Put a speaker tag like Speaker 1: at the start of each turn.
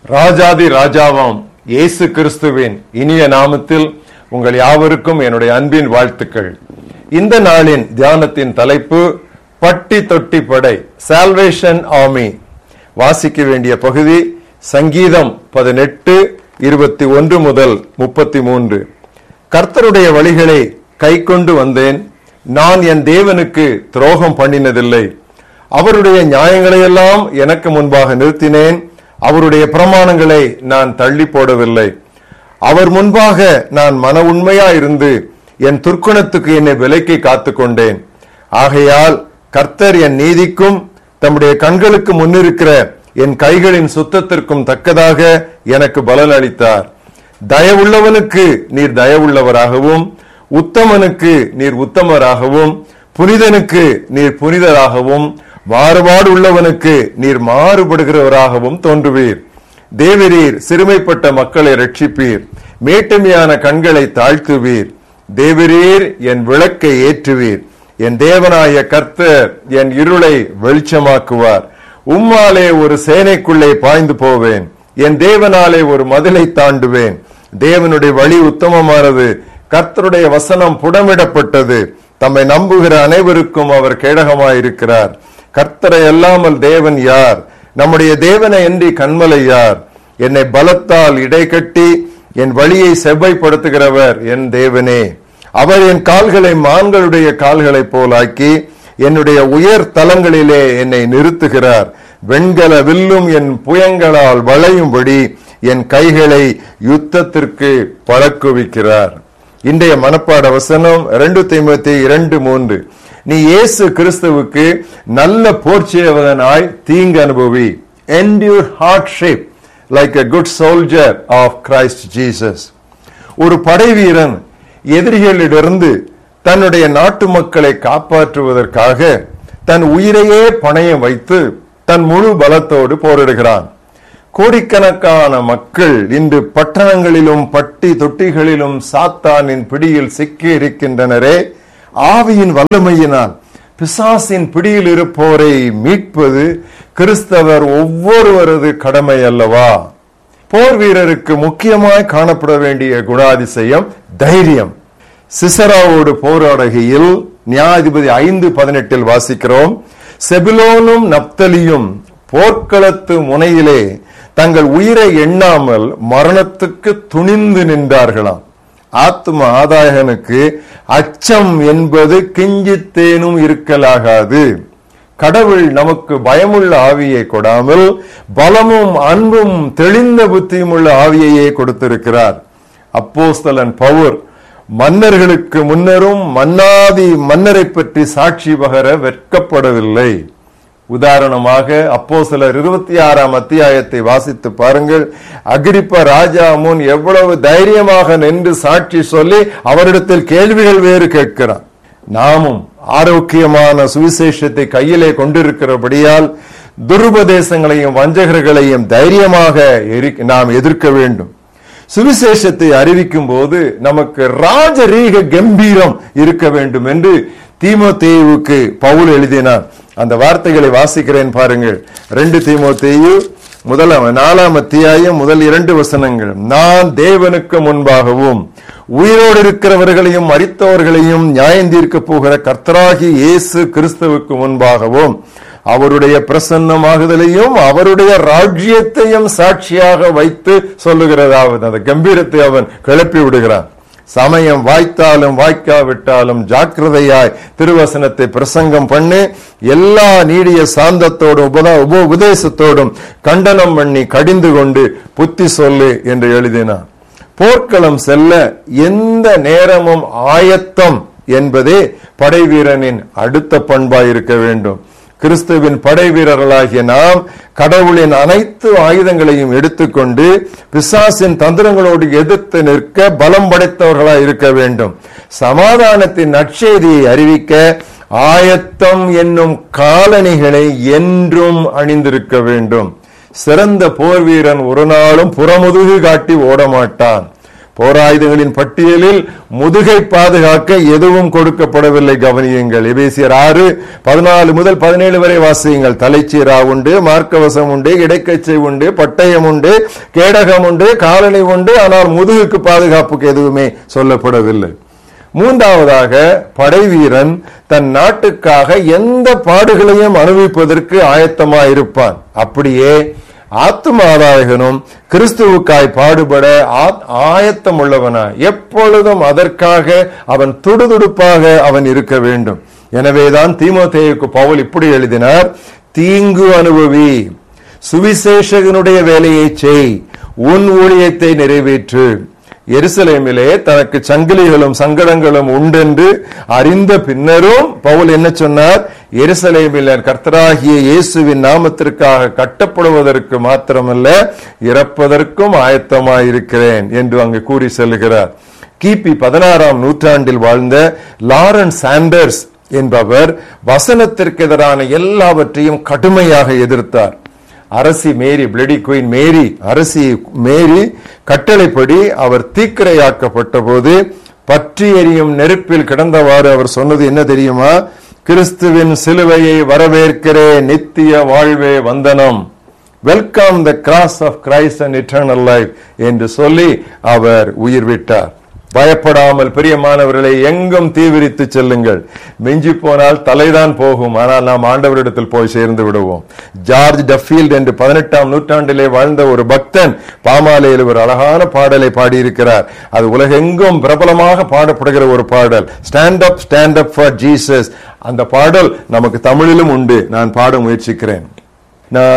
Speaker 1: ராஜாதி ராஜாவாம் இயேசு கிறிஸ்துவின் இனிய நாமத்தில் உங்கள் யாவருக்கும் என்னுடைய அன்பின் வாழ்த்துக்கள் இந்த நாளின் தியானத்தின் தலைப்பு பட்டி தொட்டி படை சால்வேஷன் ஆர்மி வாசிக்க வேண்டிய பகுதி சங்கீதம் பதினெட்டு இருபத்தி ஒன்று முதல் முப்பத்தி மூன்று கர்த்தருடைய வழிகளை கை கொண்டு வந்தேன் நான் என் தேவனுக்கு துரோகம் பண்ணினதில்லை அவருடைய நியாயங்களையெல்லாம் எனக்கு முன்பாக நிறுத்தினேன் அவருடைய பிரமாணங்களை நான் தள்ளி போடவில்லை அவர் முன்பாக நான் மன உண்மையா இருந்து என் துர்க்குணத்துக்கு என்னை விலைக்கு காத்து கொண்டேன் ஆகையால் கர்த்தர் என் நீதிக்கும் தம்முடைய கண்களுக்கு முன்னிருக்கிற என் கைகளின் சுத்தத்திற்கும் தக்கதாக எனக்கு பலன் அளித்தார் தயவுள்ளவனுக்கு நீர் தயவுள்ளவராகவும் உத்தமனுக்கு நீர் உத்தமராகவும் புனிதனுக்கு நீர் புனிதராகவும் மாறுபாடு உள்ளவனுக்கு நீர் மாறுபடுகிறவராகவும் தோன்றுவீர் தேவரீர் சிறுமைப்பட்ட மக்களை ரட்சிப்பீர் மேட்டுமையான கண்களை தாழ்த்துவீர் தேவரீர் என் விளக்கை ஏற்றுவீர் என் தேவனாய கர்த்தர் என் இருளை வெளிச்சமாக்குவார் உம்மாலே ஒரு சேனைக்குள்ளே பாய்ந்து போவேன் என் தேவனாலே ஒரு மதிலை தாண்டுவேன் தேவனுடைய வழி உத்தமமானது கர்த்தருடைய வசனம் புடமிடப்பட்டது தம்மை நம்புகிற அனைவருக்கும் அவர் கேடகமாயிருக்கிறார் கர்த்தரை அல்லாமல் தேவன் யார் நம்முடைய தேவனை என்று கண்மலை யார் என்னை பலத்தால் இடை கட்டி என் வழியை செவ்வைப்படுத்துகிறவர் என் தேவனே அவர் என் கால்களை மான்களுடைய கால்களைப் போலாக்கி என்னுடைய உயர் தலங்களிலே என்னை நிறுத்துகிறார் வெண்கல வில்லும் என் புயங்களால் வளையும்படி என் கைகளை யுத்தத்திற்கு பழக்குவிக்கிறார் இன்றைய மனப்பாட வசனம் ரெண்டு தைமத்தி இரண்டு மூன்று நீ இயேசு கிறிஸ்துவுக்கு நல்ல போர்ச்சியவதனாய் தீங்கு அனுபவி endure hardship like a good soldier of Christ Jesus ஒரு படை வீரன் எதிரிகளிடமிருந்து தன்னுடைய நாட்டு மக்களை காப்பாற்றுவதற்காக தன் உயிரையே பணயம் வைத்து தன் முழு பலத்தோடு போரிடுகிறான் கோடிக்கணக்கான மக்கள் இன்று பட்டணங்களிலும் பட்டி தொட்டிகளிலும் சாத்தானின் பிடியில் சிக்கி இருக்கின்றனரே ஆவியின் வல்லமையினால் பிசாசின் பிடியில் இருப்போரை மீட்பது கிறிஸ்தவர் ஒவ்வொருவரது கடமை அல்லவா போர் வீரருக்கு முக்கியமாய் காணப்பட வேண்டிய குணாதிசயம் தைரியம் சிசராவோடு போராடுகையில் நியாயாதிபதி ஐந்து பதினெட்டில் வாசிக்கிறோம் செபிலோனும் நப்தலியும் போர்க்களத்து முனையிலே தங்கள் உயிரை எண்ணாமல் மரணத்துக்கு துணிந்து நின்றார்களாம் ஆத்ம ஆதாயகனுக்கு அச்சம் என்பது கிஞ்சித்தேனும் இருக்கலாகாது கடவுள் நமக்கு பயமுள்ள ஆவியை கொடாமல் பலமும் அன்பும் தெளிந்த புத்தியும் உள்ள ஆவியையே கொடுத்திருக்கிறார் அப்போஸ்தலன் பவுர் மன்னர்களுக்கு முன்னரும் மன்னாதி மன்னரை பற்றி சாட்சி பகர வெட்கப்படவில்லை உதாரணமாக அப்போ சிலர் இருபத்தி ஆறாம் அத்தியாயத்தை வாசித்து பாருங்கள் அகிரிப்ப ராஜா முன் எவ்வளவு தைரியமாக நின்று சாட்சி சொல்லி அவரிடத்தில் கேள்விகள் வேறு கேட்கிறான் நாமும் ஆரோக்கியமான சுவிசேஷத்தை கையிலே கொண்டிருக்கிறபடியால் துருபதேசங்களையும் வஞ்சகர்களையும் தைரியமாக நாம் எதிர்க்க வேண்டும் சுவிசேஷத்தை அறிவிக்கும் போது நமக்கு ராஜரீக கம்பீரம் இருக்க வேண்டும் என்று தீமோத்தேயுவுக்கு பவுல் எழுதினார் அந்த வார்த்தைகளை வாசிக்கிறேன் பாருங்கள் ரெண்டு தீமோத்தேயு முதலாம் நாலாம் அத்தியாயம் முதல் இரண்டு வசனங்கள் நான் தேவனுக்கு முன்பாகவும் உயிரோடு இருக்கிறவர்களையும் மறித்தவர்களையும் நியாயந்தீர்க்க போகிற கர்த்தராகி இயேசு கிறிஸ்துவுக்கு முன்பாகவும் அவருடைய பிரசன்னமாகுதலையும் அவருடைய ராஜ்யத்தையும் சாட்சியாக வைத்து சொல்லுகிறதாவது அந்த கம்பீரத்தை அவன் கிளப்பி விடுகிறான் சமயம் வாய்த்தாலும் வாய்க்காவிட்டாலும் ஜாக்கிரதையாய் திருவசனத்தை பிரசங்கம் பண்ணி எல்லா நீடிய சாந்தத்தோடும் உபதா உப உபதேசத்தோடும் கண்டனம் பண்ணி கடிந்து கொண்டு புத்தி சொல்லு என்று எழுதினான் போர்க்களம் செல்ல எந்த நேரமும் ஆயத்தம் என்பதே படை வீரனின் அடுத்த பண்பாய் இருக்க வேண்டும் கிறிஸ்துவின் படை வீரர்களாகிய நாம் கடவுளின் அனைத்து ஆயுதங்களையும் எடுத்துக்கொண்டு பிசாசின் தந்திரங்களோடு எதிர்த்து நிற்க பலம் படைத்தவர்களாய் இருக்க வேண்டும் சமாதானத்தின் நற்செய்தியை அறிவிக்க ஆயத்தம் என்னும் காலணிகளை என்றும் அணிந்திருக்க வேண்டும் சிறந்த போர் வீரன் ஒரு நாளும் புறமுதுகு காட்டி ஓடமாட்டான் போராயுதங்களின் பட்டியலில் முதுகை பாதுகாக்க எதுவும் கொடுக்கப்படவில்லை கவனியுங்கள் எபேசியர் ஆறு பதினாலு முதல் பதினேழு வரை வாசியுங்கள் தலைச்சீரா உண்டு மார்க்கவசம் உண்டு இடைக்கச்சை உண்டு பட்டயம் உண்டு கேடகம் உண்டு காலணி உண்டு ஆனால் முதுகுக்கு பாதுகாப்புக்கு எதுவுமே சொல்லப்படவில்லை மூன்றாவதாக படைவீரன் தன் நாட்டுக்காக எந்த பாடுகளையும் அனுபவிப்பதற்கு ஆயத்தமாயிருப்பான் அப்படியே ஆத்துமாதாயகனும் கிறிஸ்துவுக்காய் பாடுபட ஆயத்தம் உள்ளவனா எப்பொழுதும் அதற்காக அவன் துடுதுடுப்பாக அவன் இருக்க வேண்டும் எனவேதான் தீமோத்தேயுக்கு பவுல் இப்படி எழுதினார் தீங்கு அனுபவி சுவிசேஷகனுடைய வேலையை செய் உன் ஊழியத்தை நிறைவேற்று எருசலேமிலே தனக்கு சங்கிலிகளும் சங்கடங்களும் உண்டென்று அறிந்த பின்னரும் பவுல் என்ன சொன்னார் எருசலேமில் கர்த்தராகிய இயேசுவின் நாமத்திற்காக கட்டப்படுவதற்கு மாத்திரமல்ல இறப்பதற்கும் ஆயத்தமாயிருக்கிறேன் என்று அங்கு கூறி செல்கிறார் கிபி பதினாறாம் நூற்றாண்டில் வாழ்ந்த லாரன்ஸ் சாண்டர்ஸ் என்பவர் வசனத்திற்கு எதிரான எல்லாவற்றையும் கடுமையாக எதிர்த்தார் அரசி மேரி பிளடி குயின் மேரி அரசி மேரி கட்டளைப்படி அவர் தீக்கிரையாக்கப்பட்ட போது பற்றி எரியும் நெருப்பில் கிடந்தவாறு அவர் சொன்னது என்ன தெரியுமா கிறிஸ்துவின் சிலுவையை வரவேற்கிறேன் நித்திய வாழ்வே வந்தனம் welcome the cross of Christ and eternal life என்று சொல்லி அவர் உயிர் விட்டார் பயப்படாமல் பிரியமானவர்களை எங்கும் தீவிரித்து செல்லுங்கள் மிஞ்சி போனால் தலைதான் போகும் ஆனால் நாம் ஆண்டவரிடத்தில் போய் சேர்ந்து விடுவோம் ஜார்ஜ் டஃபீல்ட் என்று பதினெட்டாம் நூற்றாண்டிலே வாழ்ந்த ஒரு பக்தன் பாமாலையில் ஒரு அழகான பாடலை பாடியிருக்கிறார் அது உலகெங்கும் பிரபலமாக பாடப்படுகிற ஒரு பாடல் stand up stand up for Jesus அந்த பாடல் நமக்கு தமிழிலும் உண்டு நான் பாட முயற்சிக்கிறேன்